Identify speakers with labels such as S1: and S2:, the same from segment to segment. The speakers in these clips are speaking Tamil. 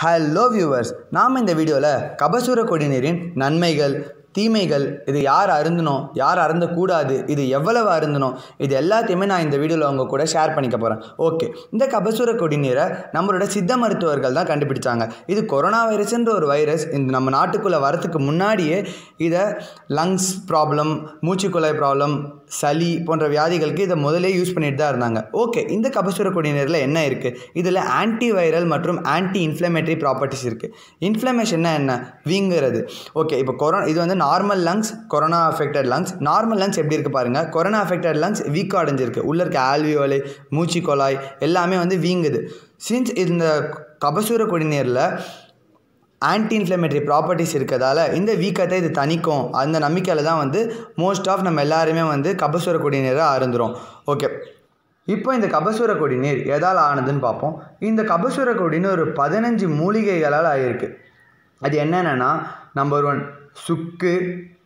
S1: ஹலோ வியூவர்ஸ் நாம் இந்த வீடியோவில் கபசூர கொடிநீரின் நன்மைகள் தீமைகள் இது யார் அருந்தணும் யார் அருந்தக்கூடாது இது எவ்வளவு அருந்தணும் இது எல்லாத்தையுமே நான் இந்த வீடியோவில் உங்க கூட ஷேர் பண்ணிக்க போகிறேன் ஓகே இந்த கபசூர கொடிநீரை நம்மளோட சித்த மருத்துவர்கள் தான் கண்டுபிடிச்சாங்க இது கொரோனா வைரஸ்ன்ற ஒரு வைரஸ் இந்த நம்ம நாட்டுக்குள்ளே வரத்துக்கு முன்னாடியே இதை லங்ஸ் ப்ராப்ளம் மூச்சுக்குழாய் ப்ராப்ளம் சளி போன்ற வியாதிகளுக்கு இதை முதலே யூஸ் பண்ணிட்டு தான் இருந்தாங்க ஓகே இந்த கபசுர குடிநீரில் என்ன இருக்குது இதில் ஆன்டி வைரல் மற்றும் ஆன்டி இன்ஃப்ளமேட்டரி ப்ராப்பர்ட்டிஸ் இருக்குது இன்ஃப்ளமேஷன்னா என்ன வீங்குறது ஓகே இப்போ கொரோனா இது வந்து normal lungs corona affected lungs normal lungs எப்படி இருக்குது பாருங்கள் கொரோனா அஃபெக்டட் லங்ஸ் வீக் அடைஞ்சிருக்கு உள்ளே இருக்க ஆல்வியோலை மூச்சுக்குழாய் எல்லாமே வந்து வீங்குது சின்ஸ் இந்த கபசூர குடிநீரில் ஆன்டி இன்ஃப்ளமேட்டரி ப்ராப்பர்ட்டிஸ் இருக்கிறதால இந்த வீக்கத்தை இது தணிக்கும் அந்த நம்பிக்கையில் தான் வந்து மோஸ்ட் ஆஃப் நம்ம எல்லாருமே வந்து கபசூர குடிநீரை அருந்துகிறோம் ஓகே இப்போ இந்த கபசூர குடிநீர் எதால் ஆனதுன்னு பார்ப்போம் இந்த கபசூர குடிநீர் ஒரு பதினஞ்சு மூலிகைகளால் ஆகிருக்கு அது என்னென்னா நம்பர் ஒன் சுக்கு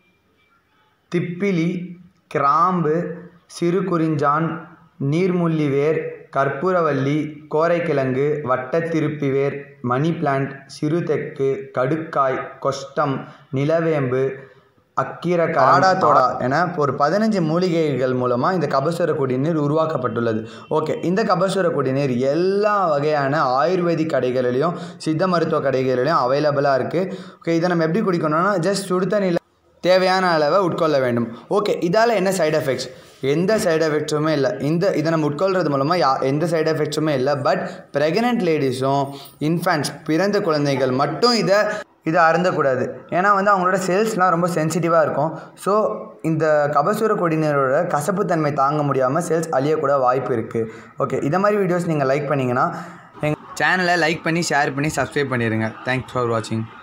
S1: திப்பிலி கிராம்பு சிறு குறிஞ்சான் நீர்முள்ளி வேர் கற்பூரவல்லி கோரைக்கிழங்கு வட்டத்திருப்பி வேர் மணி பிளான்ட் சிறுதெக்கு கடுக்காய் கொஷ்டம் நிலவேம்பு அக்கீர காடாத்தோடா என ஒரு பதினஞ்சு மூலிகைகள் மூலமாக இந்த கபசுர குடிநீர் உருவாக்கப்பட்டுள்ளது ஓகே இந்த கபசுர குடிநீர் எல்லா வகையான ஆயுர்வேதிக் கடைகளிலையும் சித்த மருத்துவ கடைகளிலையும் அவைலபிளாக இருக்குது ஓகே இதை நம்ம எப்படி குடிக்கணும்னா ஜஸ்ட் சுடுதண்ணியில் தேவையான அளவை உட்கொள்ள வேண்டும் ஓகே இதால் என்ன சைடு எஃபெக்ட்ஸ் எந்த சைடு எஃபெக்ட்ஸுமே இல்லை இந்த இதை நம்ம உட்கொள்கிறது மூலமாக யா எந்த சைடு எஃபெக்ட்ஸுமே இல்லை பட் ப்ரெக்னென்ட் லேடிஸும் இன்ஃபேண்ட்ஸ் பிறந்த குழந்தைகள் மட்டும் இதை இதை அருந்தக்கூடாது ஏன்னா வந்து அவங்களோட செல்ஸ்லாம் ரொம்ப சென்சிட்டிவாக இருக்கும் ஸோ இந்த கபசூர கொடிநீரோட கசப்புத்தன்மை தாங்க முடியாமல் செல்ஸ் அழியக்கூட வாய்ப்பு இருக்குது ஓகே இதை மாதிரி வீடியோஸ் நீங்கள் லைக் பண்ணிங்கன்னா எங்கள் சேனலை லைக் பண்ணி ஷேர் பண்ணி சப்ஸ்கிரைப் பண்ணிடுங்க தேங்க்ஸ் ஃபார் வாட்சிங்